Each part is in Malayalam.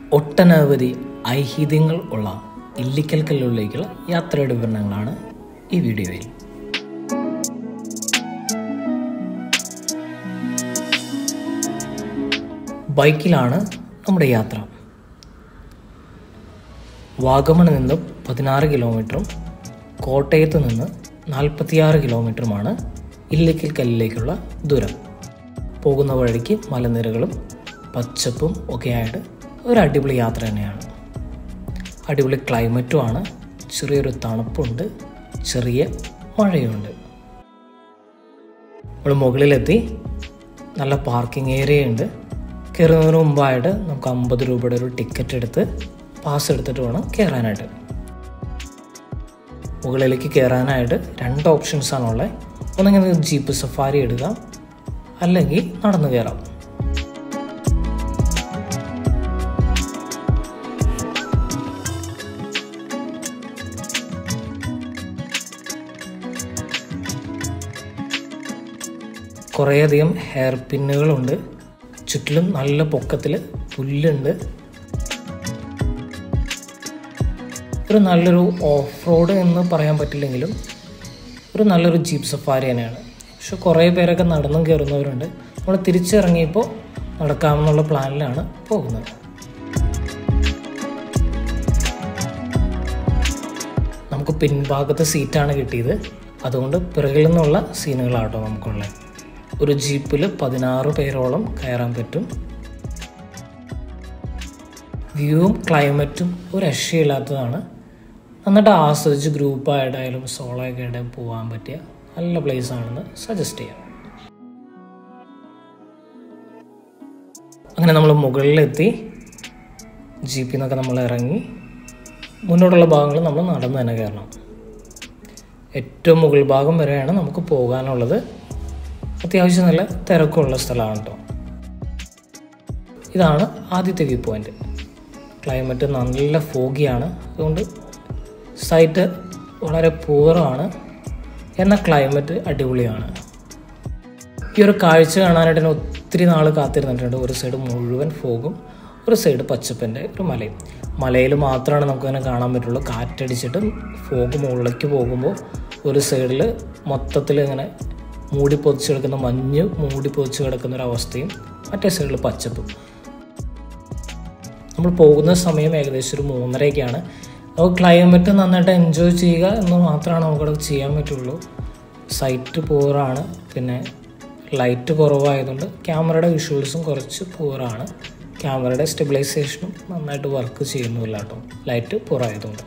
ഒട്ടനവധി ഐഹിത്യങ്ങൾ ഉള്ള ഇല്ലിക്കൽ കല്ലുകളിലേക്കുള്ള യാത്രയുടെ വിവരണങ്ങളാണ് ഈ വീഡിയോയിൽ ബൈക്കിലാണ് നമ്മുടെ യാത്ര വാഗമണ് നിന്ന് പതിനാറ് കിലോമീറ്ററും കോട്ടയത്ത് നിന്ന് നാൽപ്പത്തിയാറ് കിലോമീറ്ററുമാണ് ഇല്ലിക്കൽ കല്ലിലേക്കുള്ള ദൂരം പോകുന്ന വഴിക്ക് മലനിരകളും പച്ചപ്പും ഒക്കെ ആയിട്ട് ഒരു അടിപൊളി യാത്ര തന്നെയാണ് അടിപൊളി ക്ലൈമറ്റുമാണ് ചെറിയൊരു തണുപ്പുണ്ട് ചെറിയ മഴയുണ്ട് നമ്മൾ മുകളിലെത്തി നല്ല പാർക്കിംഗ് ഏരിയ ഉണ്ട് കയറുന്നതിന് മുമ്പായിട്ട് നമുക്ക് അമ്പത് രൂപയുടെ ഒരു ടിക്കറ്റ് എടുത്ത് പാസ് എടുത്തിട്ട് വേണം കയറാനായിട്ട് മുകളിലേക്ക് കയറാനായിട്ട് രണ്ട് ഓപ്ഷൻസ് ആണുള്ളത് ഒന്നെങ്കിൽ ജീപ്പ് സഫാരി എടുക്കാം അല്ലെങ്കിൽ നടന്നു കയറാം കുറേയധികം ഹെയർ പിന്നുകളുണ്ട് ചുറ്റിലും നല്ല പൊക്കത്തിൽ പുല്ലുണ്ട് ഒരു നല്ലൊരു ഓഫ് റോഡ് എന്ന് പറയാൻ പറ്റില്ലെങ്കിലും ഒരു നല്ലൊരു ജീപ്പ് സഫാരി തന്നെയാണ് പക്ഷെ കുറേ പേരൊക്കെ നടന്നും കയറുന്നവരുണ്ട് നമ്മൾ തിരിച്ചിറങ്ങിയപ്പോൾ നടക്കാമെന്നുള്ള പ്ലാനിലാണ് പോകുന്നത് നമുക്ക് പിൻഭാഗത്തെ സീറ്റാണ് കിട്ടിയത് അതുകൊണ്ട് പിറകിൽ നിന്നുള്ള സീനുകളാട്ടോ നമുക്കുള്ളത് ഒരു ജീപ്പിൽ പതിനാറ് പേരോളം കയറാൻ പറ്റും വ്യൂവും ക്ലൈമറ്റും ഒരു രക്ഷയില്ലാത്തതാണ് നന്നായിട്ട് ആസ്വദിച്ച് ഗ്രൂപ്പായിട്ടായാലും സോളോ ഒക്കെ ആയിട്ടും പോകാൻ പറ്റിയ നല്ല പ്ലേസ് ആണെന്ന് സജസ്റ്റ് ചെയ്യാം അങ്ങനെ നമ്മൾ മുകളിലെത്തി ജീപ്പിൽ നിന്നൊക്കെ നമ്മൾ ഇറങ്ങി മുന്നോട്ടുള്ള ഭാഗങ്ങൾ നമ്മൾ നടന്നു തന്നെ കയറണം ഏറ്റവും മുകൾ ഭാഗം വരെയാണ് നമുക്ക് പോകാനുള്ളത് അത്യാവശ്യം നല്ല തിരക്കുള്ള സ്ഥലമാണ് കേട്ടോ ഇതാണ് ആദ്യത്തെ വ്യൂ പോയിന്റ് ക്ലൈമറ്റ് നല്ല ഫോഗിയാണ് അതുകൊണ്ട് സൈറ്റ് വളരെ പൂറാണ് എന്നാൽ ക്ലൈമറ്റ് അടിപൊളിയാണ് ഈ ഒരു കാഴ്ച കാണാനായിട്ട് ഞാൻ ഒത്തിരി നാൾ കാത്തിരുന്നിട്ടുണ്ട് ഒരു സൈഡ് മുഴുവൻ ഫോഗും ഒരു സൈഡ് പച്ചപ്പിൻ്റെ ഒരു മലയും മലയിൽ മാത്രമാണ് നമുക്കങ്ങനെ കാണാൻ പറ്റുള്ളൂ കാറ്റടിച്ചിട്ട് ഫോഗ് മുകളിലേക്ക് പോകുമ്പോൾ ഒരു സൈഡിൽ മൊത്തത്തിൽ ഇങ്ങനെ മൂടി പൊതിച്ച് കിടക്കുന്ന മഞ്ഞ് മൂടി പൊതിച്ച് കിടക്കുന്ന ഒരു അവസ്ഥയും മറ്റേ സൈഡിൽ പച്ചപ്പും നമ്മൾ പോകുന്ന സമയം ഏകദേശം ഒരു മൂന്നരയൊക്കെയാണ് നമുക്ക് ക്ലൈമറ്റ് നന്നായിട്ട് എൻജോയ് ചെയ്യുക എന്ന് മാത്രമാണ് നമുക്കവിടെ ചെയ്യാൻ പറ്റുള്ളൂ സൈറ്റ് പൂറാണ് പിന്നെ ലൈറ്റ് കുറവായതുകൊണ്ട് ക്യാമറയുടെ വിഷ്വൽസും കുറച്ച് പൂറാണ് ക്യാമറയുടെ സ്റ്റെബിലൈസേഷനും നന്നായിട്ട് വർക്ക് ചെയ്യുന്നില്ല കേട്ടോ ലൈറ്റ് പൂറായതുകൊണ്ട്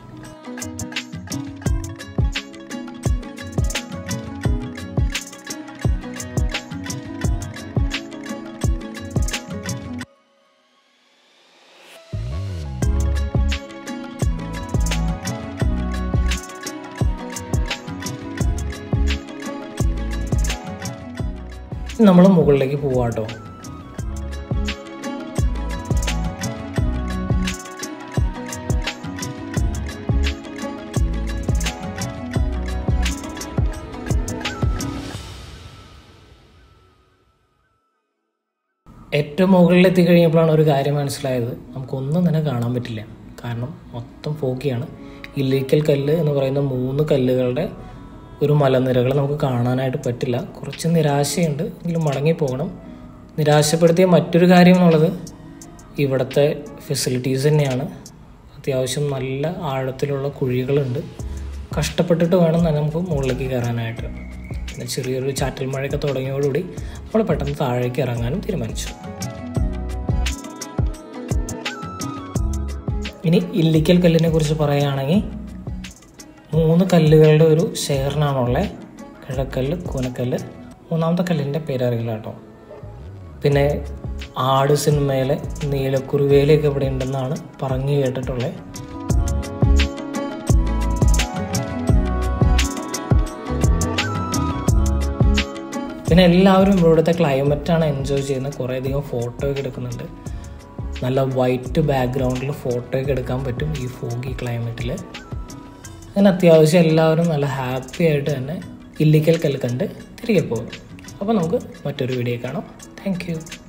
നമ്മൾ മുകളിലേക്ക് പോവാട്ടോ ഏറ്റവും മുകളിൽ എത്തിക്കഴിഞ്ഞപ്പോഴാണ് ഒരു കാര്യം മനസ്സിലായത് നമുക്കൊന്നും തന്നെ കാണാൻ പറ്റില്ല കാരണം മൊത്തം ഫോക്കിയാണ് ഇല്ലീക്കൽ കല്ല് എന്ന് പറയുന്ന മൂന്ന് കല്ലുകളുടെ ഒരു മലനിരകൾ നമുക്ക് കാണാനായിട്ട് പറ്റില്ല കുറച്ച് നിരാശയുണ്ട് എങ്കിലും മടങ്ങി പോകണം നിരാശപ്പെടുത്തിയ മറ്റൊരു കാര്യം എന്നുള്ളത് ഇവിടുത്തെ ഫെസിലിറ്റീസ് തന്നെയാണ് അത്യാവശ്യം നല്ല ആഴത്തിലുള്ള കുഴികളുണ്ട് കഷ്ടപ്പെട്ടിട്ട് വേണം തന്നെ നമുക്ക് മുകളിലേക്ക് കയറാനായിട്ട് പിന്നെ ചെറിയൊരു ചാറ്റൽ മഴയൊക്കെ തുടങ്ങിയോടുകൂടി നമ്മൾ പെട്ടെന്ന് താഴേക്ക് ഇറങ്ങാനും തീരുമാനിച്ചു ഇനി ഇല്ലിക്കൽ കല്ലിനെ കുറിച്ച് പറയുകയാണെങ്കിൽ മൂന്ന് കല്ലുകളുടെ ഒരു ശേഖരണമാണുള്ളത് കിഴക്കല്ല് കൂനക്കല്ല് മൂന്നാമത്തെ കല്ലിൻ്റെ പേരറിയില്ല കേട്ടോ പിന്നെ ആട് സിനിമയിലെ നീലക്കുരുവേലയൊക്കെ ഇവിടെ ഉണ്ടെന്നാണ് പറഞ്ഞു കേട്ടിട്ടുള്ളത് പിന്നെ എല്ലാവരും ഇവിടുത്തെ ക്ലൈമറ്റാണ് എൻജോയ് ചെയ്യുന്നത് കുറേയധികം ഫോട്ടോ ഒക്കെ എടുക്കുന്നുണ്ട് നല്ല വൈറ്റ് ബാക്ക്ഗ്രൗണ്ടിൽ ഫോട്ടോ ഒക്കെ എടുക്കാൻ പറ്റും ഈ ഫോഗി ക്ലൈമറ്റിൽ അങ്ങനെ അത്യാവശ്യം എല്ലാവരും നല്ല ഹാപ്പി ആയിട്ട് തന്നെ ഇല്ലിക്കൽ കല്ല് കണ്ട് തിരികെ പോകും അപ്പോൾ നമുക്ക് മറ്റൊരു വീഡിയോ കാണാം താങ്ക്